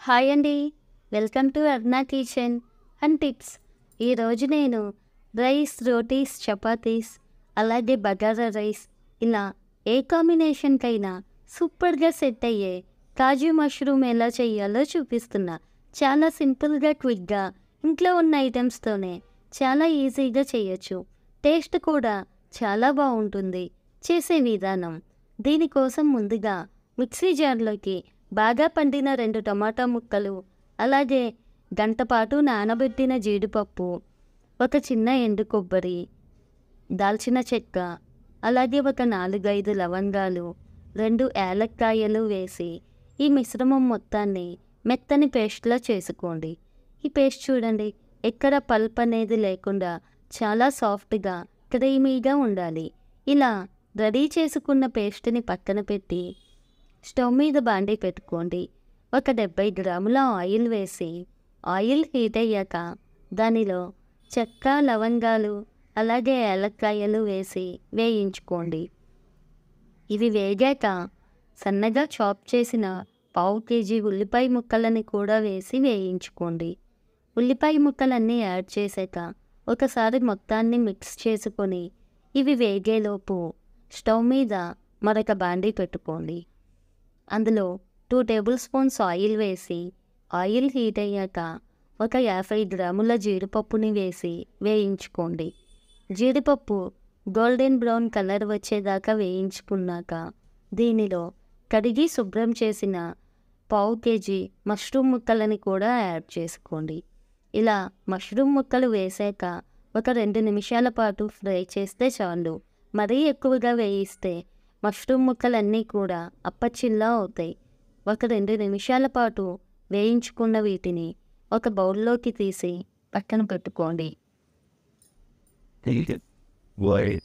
Hi అండి welcome to Arna kitchen and tips ఈరోజు నేను రైస్ రోటీస్ చపాతీస్ అలాగే బగారా రైస్ ఇలా ఏ కాంబినేషన్కైనా సూపర్గా సెట్ అయ్యే కాజు మష్రూమ్ ఎలా చేయాలో చూపిస్తున్నా చాలా సింపుల్గా క్విక్గా ఇంట్లో ఉన్న ఐటమ్స్తోనే చాలా ఈజీగా చేయొచ్చు టేస్ట్ కూడా చాలా బాగుంటుంది చేసే విధానం దీనికోసం ముందుగా మిక్సీ జార్లోకి బాగా పండిన రెండు టమాటా ముక్కలు అలాగే గంట పాటు నానబెట్టిన జీడిపప్పు ఒక చిన్న ఎండు కొబ్బరి దాల్చిన చెక్క అలాగే ఒక నాలుగైదు లవంగాలు రెండు ఏలక్కాయలు వేసి ఈ మిశ్రమం మొత్తాన్ని మెత్తని పేస్ట్లా చేసుకోండి ఈ పేస్ట్ చూడండి ఎక్కడ పల్ప్ అనేది లేకుండా చాలా సాఫ్ట్గా క్రీమీగా ఉండాలి ఇలా రెడీ చేసుకున్న పేస్ట్ని పక్కన పెట్టి స్టవ్ మీద బాండీ పెట్టుకోండి ఒక డెబ్బై గ్రాముల ఆయిల్ వేసి ఆయిల్ హీట్ అయ్యాక దానిలో చెక్క లవంగాలు అలాగే ఏలక్కాయలు వేసి వేయించుకోండి ఇవి వేగాక సన్నగా చాప్ చేసిన పావు కేజీ ఉల్లిపాయ ముక్కలని కూడా వేసి వేయించుకోండి ఉల్లిపాయ ముక్కలన్నీ యాడ్ చేశాక ఒకసారి మొత్తాన్ని మిక్స్ చేసుకొని ఇవి వేగేలోపు స్టవ్ మీద మరొక బాండీ పెట్టుకోండి అందులో టూ టేబుల్ స్పూన్స్ ఆయిల్ వేసి ఆయిల్ హీట్ అయ్యాక ఒక యాభై గ్రాముల జీడిపప్పుని వేసి వేయించుకోండి జీడిపప్పు గోల్డెన్ బ్రౌన్ కలర్ వచ్చేదాకా వేయించుకున్నాక దీనిలో కడిగి శుభ్రం చేసిన పావు కేజీ మష్రూమ్ ముక్కలని కూడా యాడ్ చేసుకోండి ఇలా మష్రూమ్ ముక్కలు వేసాక ఒక రెండు నిమిషాల పాటు ఫ్రై చేస్తే చాలు మరీ ఎక్కువగా వేయిస్తే మష్రూమ్ ముక్కలన్నీ కూడా అప్పచిల్లా అవుతాయి ఒక రెండు నిమిషాల పాటు వేయించుకున్న వీటిని ఒక బౌల్లోకి తీసి పక్కన పెట్టుకోండి Wait.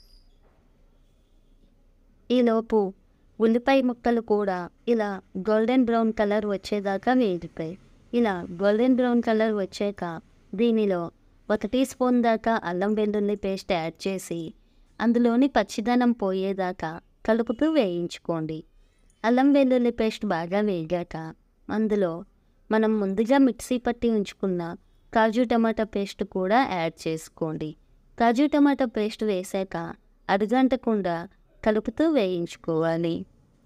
ఈలోపు ఉల్లిపాయ ముక్కలు కూడా ఇలా గోల్డెన్ బ్రౌన్ కలర్ వచ్చేదాకా వేగిపోయి ఇలా గోల్డెన్ బ్రౌన్ కలర్ వచ్చాక దీనిలో ఒక టీ స్పూన్ దాకా అల్లం వెల్లుల్లి పేస్ట్ యాడ్ చేసి అందులోని పచ్చిదనం పోయేదాకా కలుపుతూ వేయించుకోండి అల్లం వెల్లుల్లి పేస్ట్ బాగా వేగాక అందులో మనం ముందుగా మిక్సీ పట్టి ఉంచుకున్న కాజు టమాటా పేస్ట్ కూడా యాడ్ చేసుకోండి కాజు టమాటా పేస్ట్ వేసాక అడుగంటకుండా కలుపుతూ వేయించుకోవాలి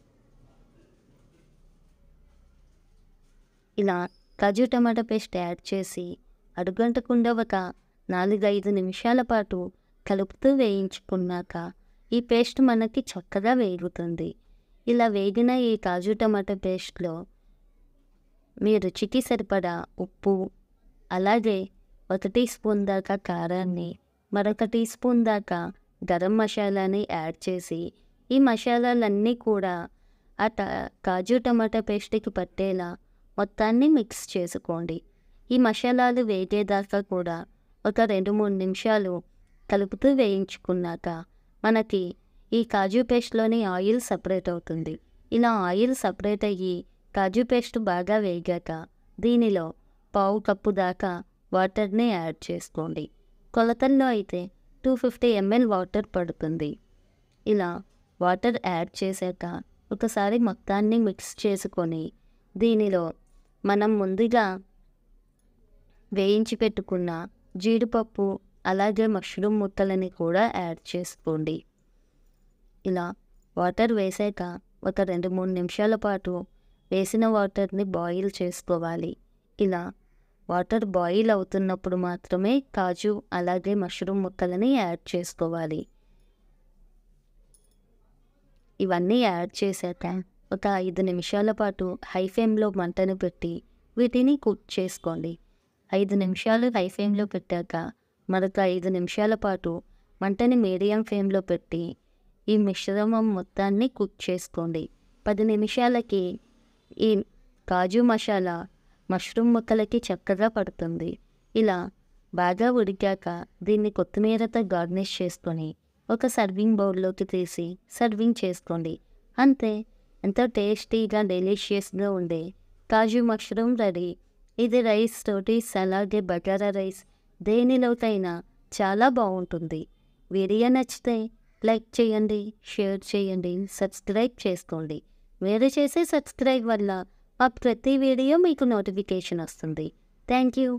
ఇలా కాజు టమాటా పేస్ట్ యాడ్ చేసి అడుగంటకుండా ఒక నాలుగైదు నిమిషాల పాటు కలుపుతూ వేయించుకున్నాక ఈ పేస్ట్ మనకి చక్కగా వేగుతుంది ఇలా వేగిన ఈ కాజు టమాటా పేస్ట్లో మీ రుచికి సరిపడా ఉప్పు అలాగే ఒక టీ స్పూన్ దాకా కారాన్ని మరొక టీ స్పూన్ దాకా గరం మసాలాని యాడ్ చేసి ఈ మసాలాలన్నీ కూడా ఆ ట కాజు టమాటా పేస్ట్కి పట్టేలా మొత్తాన్ని మిక్స్ చేసుకోండి ఈ మసాలాలు వేగేదాకా కూడా ఒక రెండు మూడు నిమిషాలు కలుపుతూ వేయించుకున్నాక మనకి ఈ కాజు పేస్ట్లోని ఆయిల్ సపరేట్ అవుతుంది ఇలా ఆయిల్ సపరేట్ అయ్యి కాజు పేస్ట్ బాగా వేగాక దీనిలో పావు కప్పు దాకా వాటర్ని యాడ్ చేసుకోండి కొలతల్లో అయితే టూ ఫిఫ్టీ ఎంఎల్ వాటర్ పడుతుంది ఇలా వాటర్ యాడ్ చేశాక ఒకసారి మొత్తాన్ని మిక్స్ చేసుకొని దీనిలో మనం ముందుగా వేయించి పెట్టుకున్న జీడిపప్పు అలాగే మష్రూమ్ ముక్కలని కూడా యాడ్ చేసుకోండి ఇలా వాటర్ వేసాక ఒక రెండు మూడు నిమిషాల పాటు వేసిన వాటర్ని బాయిల్ చేసుకోవాలి ఇలా వాటర్ బాయిల్ అవుతున్నప్పుడు మాత్రమే కాజు అలాగే మష్రూమ్ ముక్కలని యాడ్ చేసుకోవాలి ఇవన్నీ యాడ్ చేశాక ఒక ఐదు నిమిషాల పాటు హై ఫ్లేమ్లో మంటను పెట్టి వీటిని కుక్ చేసుకోండి ఐదు నిమిషాలు హై ఫ్లేమ్లో పెట్టాక మరొక ఐదు నిమిషాల పాటు మంటని మీడియం ఫ్లేమ్లో పెట్టి ఈ మిశ్రమం మొత్తాన్ని కుక్ చేసుకోండి పది నిమిషాలకి ఈ కాజు మసాలా మష్రూమ్ ముక్కలకి చక్కగా పడుతుంది ఇలా బాగా ఉడికాక దీన్ని కొత్తిమీరతో గార్నిష్ చేసుకొని ఒక సర్వింగ్ బౌల్లోకి తీసి సర్వింగ్ చేసుకోండి అంతే ఎంతో టేస్టీగా డెలిషియస్గా ఉండే కాజు మష్రూమ్ రెడీ ఇది రైస్ రోటీస్ అలాగే బగారా రైస్ దేనిలోకైనా చాలా బాగుంటుంది వీడియో నచ్చితే లైక్ చేయండి షేర్ చేయండి సబ్స్క్రైబ్ చేసుకోండి మీరు చేసే సబ్స్క్రైబ్ వల్ల మా ప్రతి వీడియో మీకు నోటిఫికేషన్ వస్తుంది థ్యాంక్ యూ